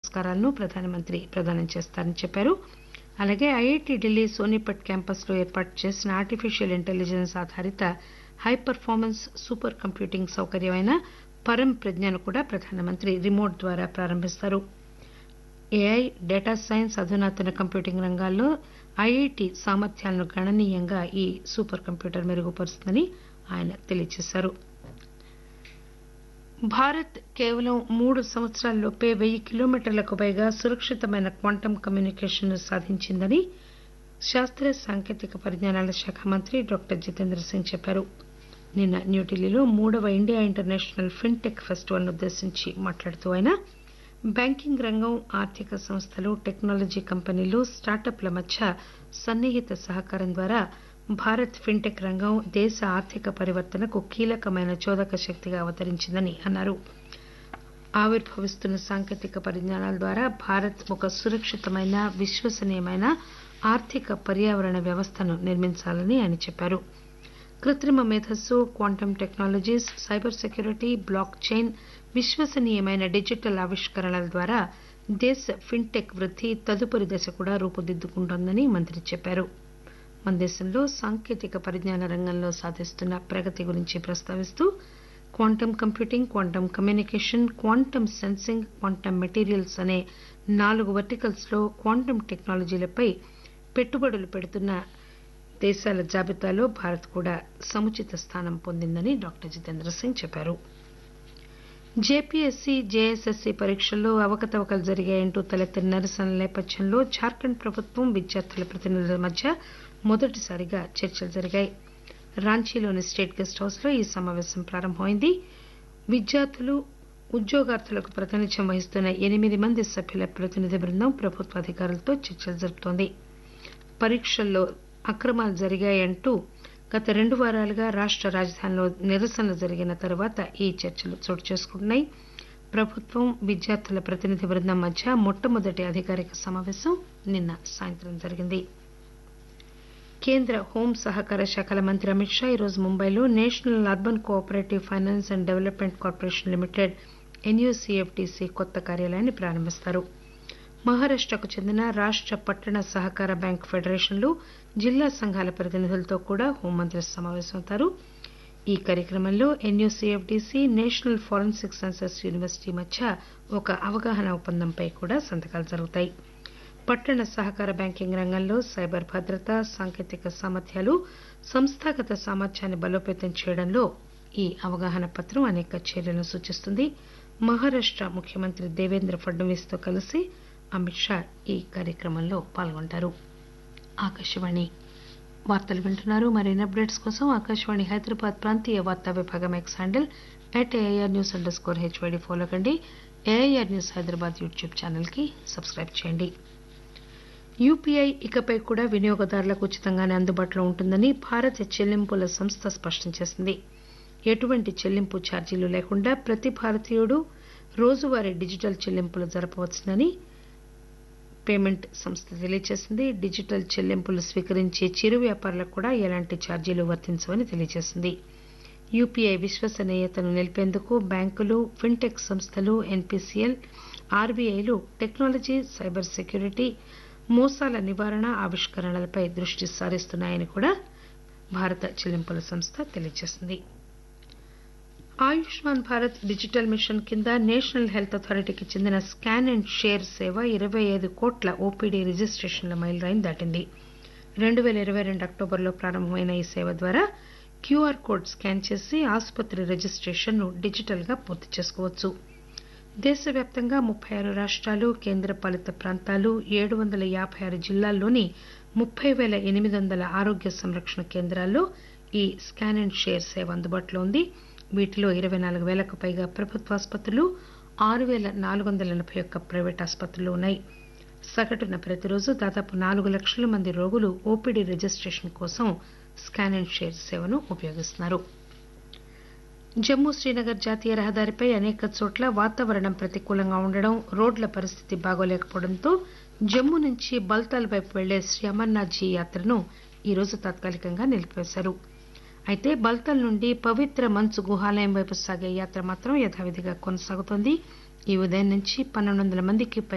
పురస్కారాలను ప్రధానమంత్రి ప్రదానం చేస్తారని చెప్పారు అలాగే ఐఐటి ఢిల్లీ సోనిపట్ క్యాంపస్లో ఏర్పాటు చేసిన ఆర్టిఫిషియల్ ఇంటెలిజెన్స్ ఆధారిత హై పర్ఫార్మెన్స్ సూపర్ కంప్యూటింగ్ సౌకర్యమైన పరం ప్రజ్ఞను కూడా ప్రధానమంత్రి రిమోట్ ద్వారా ప్రారంభిస్తారు ఏఐ డేటా సైన్స్ అధునాతన కంప్యూటింగ్ రంగాల్లో ఐఐటి సామర్థ్యాలను గణనీయంగా ఈ సూపర్ కంప్యూటర్ మెరుగుపరుస్తుందని ఆయన తెలియజేశారు భారత్ కేవలం మూడు సంవత్సరాల్లోపే వెయ్యి కిలోమీటర్లకు పైగా సురక్షితమైన క్వాంటం కమ్యూనికేషన్ సాధించిందని శాస్త్ర సాంకేతిక పరిజ్ఞానాల శాఖ మంత్రి డాక్టర్ జితేంద్ర సింగ్ చెప్పారు నిన్న న్యూఢిల్లీలో మూడవ ఇండియా ఇంటర్నేషనల్ ఫిన్టెక్ ఫెస్టివల్ ఉద్దేశించి మాట్లాడుతూ ఆయన బ్యాంకింగ్ రంగం ఆర్థిక సంస్థలు టెక్నాలజీ కంపెనీలు స్టార్టప్ల మధ్య సన్నిహిత సహకారం ద్వారా భారత్ ఫిన్టెక్ రంగం దేశ ఆర్థిక పరివర్తనకు కీలకమైన చోదక శక్తిగా అవతరించిందని అన్నారు ఆవిర్భవిస్తున్న సాంకేతిక పరిజ్ఞానాల ద్వారా భారత్ ఒక సురక్షితమైన విశ్వసనీయమైన ఆర్థిక పర్యావరణ వ్యవస్థను నిర్మించాలని ఆయన చెప్పారు కృత్రిమ మేధస్సు quantum technologies cyber security blockchain విశ్వసనీయమైన డిజిటల్ ఆవిష్కరణల ద్వారా దేశ ఫిన్టెక్ వృద్ధి తదుపరి దశ కూడా రూపుదిద్దుకుంటోందని మంత్రి చెప్పారు మన దేశంలో సాంకేతిక పరిజ్ఞాన రంగంలో సాధిస్తున్న ప్రగతి గురించి ప్రస్తావిస్తూ quantum computing quantum communication quantum sensing quantum materials అనే నాలుగు వర్టికల్స్ లో క్వాంటం టెక్నాలజీలపై పెట్టుబడులు పెడుతున్న దేశాల జాబితాలో భారత్ కూడా సముచిత స్థానం పొందిందని డాక్టర్ జితేంద్ర సింగ్ చెప్పారు జేపీఎస్సీ జేఎస్ఎస్సీ పరీక్షల్లో అవకతవకలు జరిగాయంటూ తలెత్తిన నిరసనల నేపథ్యంలో జార్ఖండ్ ప్రభుత్వం విద్యార్థుల ప్రతినిధుల మధ్య మొదటిసారిగా చర్చలు జరిగాయి రాంచీలోని స్టేట్ గెస్ట్ హౌస్ లో ఈ సమావేశం ప్రారంభమైంది విద్యార్థులు ఉద్యోగార్థులకు ప్రాతినిధ్యం వహిస్తున్న ఎనిమిది మంది సభ్యుల ప్రతినిధి బృందం ప్రభుత్వ అధికారులతో చర్చలు జరుపుతోంది పరీక్షల్లో అక్రమాలు జరిగాయంటూ గత రెండు వారాలుగా రాష్ట రాజధానిలో నిరసనలు జరిగిన తర్వాత ఈ చర్చలు చోటు చేసుకుంటున్నాయి ప్రభుత్వం విద్యార్థుల ప్రతినిధి బృందం మధ్య మొట్టమొదటి అధికారిక సమావేశం నిన్న సాయంత్రం జరిగింది కేంద్ర హోం సహకార శాఖల మంత్రి అమిత్ షా ఈరోజు ముంబైలో national urban cooperative finance and development corporation limited NUCFDC కొత్త కార్యాలయాన్ని ప్రారంభిస్తారు మహారాష్టకు చెందిన రాష్ట పట్టణ సహకార బ్యాంక్ ఫెడరేషన్లు జిల్లా సంఘాల ప్రతినిధులతో కూడా హోంమంత్రి సమావేశమవుతారు ఈ కార్యక్రమంలో NUCFDC national forensic sciences university మధ్య ఒక అవగాహన ఒప్పందంపై కూడా సంతకాలు జరుగుతాయి పట్టణ సహకార బ్యాంకింగ్ రంగంలో సైబర్ భద్రత సాంకేతిక సామర్థ్యాలు సంస్థాగత సామర్థ్యాన్ని బలోపేతం చేయడంలో ఈ అవగాహన పత్రం అనేక చర్యలను సూచిస్తుంది మహారాష్ట ముఖ్యమంత్రి దేవేంద్ర ఫడ్నవీస్ తో కలిసి అమిత్ షా ఈ కార్యక్రమంలో పాల్గొంటారు ఆకాశవాణి వార్తలు వింటున్నారు మరిన్ని అప్డేట్స్ కోసం ఆకాశవాణి హైదరాబాద్ ప్రాంతీయ వార్తా విభాగం X handle at AIR news underscore HYD follow కండి AIR news Hyderabad YouTube channel కి సబ్స్క్రైబ్ చేయండి యూపీఐ ఇకపై కూడా వినియోగదారులకు ఉచితంగానే అందుబాటులో ఉంటుందని భారత చెల్లింపుల సంస్థ స్పష్టం చేసింది ఎటువంటి చెల్లింపు ఛార్జీలు లేకుండా ప్రతి భారతీయుడు రోజువారీ డిజిటల్ చెల్లింపులు జరపవచ్చునని పేమెంట్ సంస్థ తెలియజేసింది డిజిటల్ చెల్లింపులు స్వీకరించే చిరు వ్యాపారులకు కూడా ఎలాంటి ఛార్జీలు వర్తించవని తెలియజేసింది యూపీఐ విశ్వసనీయతను నిలిపేందుకు బ్యాంకులు ఫిన్టెక్ సంస్థలు ఎన్పీసీఎల్ ఆర్బీఐలు టెక్నాలజీ సైబర్ సెక్యూరిటీ మోసాల నివారణ ఆవిష్కరణలపై దృష్టి సారిస్తున్నాయని కూడా భారత చెల్లింపుల సంస్థ తెలియజేసింది ఆయుష్మాన్ భారత్ డిజిటల్ మిషన్ కింద నేషనల్ హెల్త్ అథారిటీకి చెందిన స్కాన్ అండ్ షేర్ సేవ ఇరవై ఐదు కోట్ల ఓపీడీ రిజిస్టేషన్ల మైలురాయిని దాటింది రెండు పేల ఇరవై రెండు అక్టోబర్లో ప్రారంభమైన ఈ సేవ ద్వారా క్యూఆర్ కోడ్ స్కాన్ చేసి ఆసుపత్రి రిజిస్టేషన్ను డిజిటల్ గా పూర్తి చేసుకోవచ్చు దేశవ్యాప్తంగా ముప్పై ఆరు రాష్టాలు కేంద్రపాలిత ప్రాంతాలు ఏడు వందల యాభై ఆరు జిల్లాల్లోని ముప్పై పేల ఎనిమిది వందల ఆరోగ్య సంరక్షణ కేంద్రాల్లో ఈ స్కాన్ అండ్ షేర్ సేవ అందుబాటులో ఉంది వీటిలో ఇరవై నాలుగు పేలకు పైగా ప్రభుత్వ ఆసుపత్రులు ఆరు పేల నాలుగు వందల ఎనబై ఒక్క ప్రైవేట్ ఆసుపత్రులు ఉన్నాయి సగటున ప్రతిరోజు దాదాపు నాలుగు లక్షల మంది రోగులు ఓపీడీ రిజిస్టేషన్ కోసం స్కాన్ అండ్ షేర్ సేవను ఉపయోగిస్తున్నారు జమ్మూ శ్రీనగర్ జాతీయ రహదారిపై అనేక చోట్ల వాతావరణం ప్రతికూలంగా ఉండడం రోడ్ల పరిస్థితి బాగోలేకపోవడంతో జమ్మూ నుంచి బల్తాల్ వైపు వెళ్లే శ్రీ అమర్నాథ్జీ యాత్రను ఈరోజు తాత్కాలికంగా నిలిపివేశారు అయితే బల్తాల్ నుండి పవిత్ర మంచు గుహాలయం వైపు సాగే యాత్ర మాత్రం యథావిధిగా కొనసాగుతోంది ఈ ఉదయం నుంచి పన్నెండు వందల మందికి